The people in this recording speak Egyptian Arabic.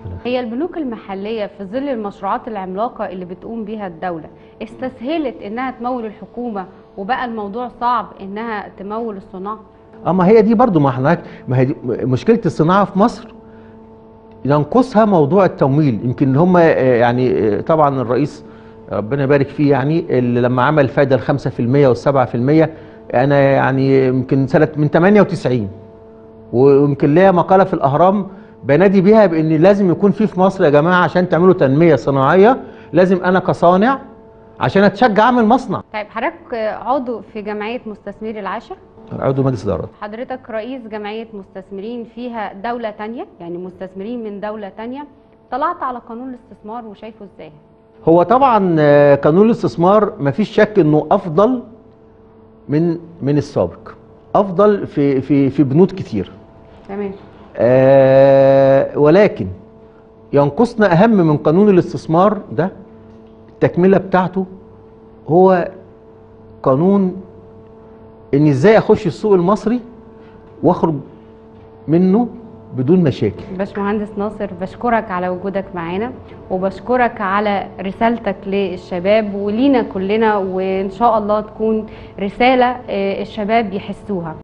هي البنوك المحلية في ظل المشروعات العملاقة اللي بتقوم بيها الدولة استسهلت انها تمول الحكومة وبقى الموضوع صعب انها تمول الصناعة اما هي دي برضو ما احنا ما هي دي مشكله الصناعه في مصر ينقصها موضوع التمويل يمكن هم يعني آه، طبعا الرئيس ربنا يبارك فيه يعني اللي لما عمل فايده ال 5% وال 7% انا يعني يمكن سنه من 98 ويمكن ليا مقاله في الاهرام بنادي بيها بان لازم يكون في في مصر يا جماعه عشان تعملوا تنميه صناعيه لازم انا كصانع عشان اتشجع اعمل مصنع طيب حضرتك عضو في جمعية مستثمري العاشر عضو مجلس اداره حضرتك رئيس جمعية مستثمرين فيها دولة تانية يعني مستثمرين من دولة تانية طلعت على قانون الاستثمار وشايفه ازاي هو طبعا آه، قانون الاستثمار مفيش شك انه افضل من من السابق افضل في في في بنود كتير تمام آه ولكن ينقصنا اهم من قانون الاستثمار ده التكمله بتاعته هو قانون ان ازاي اخش السوق المصري واخرج منه بدون مشاكل باشمهندس ناصر بشكرك على وجودك معانا وبشكرك على رسالتك للشباب ولينا كلنا وان شاء الله تكون رسالة آه، الشباب يحسوها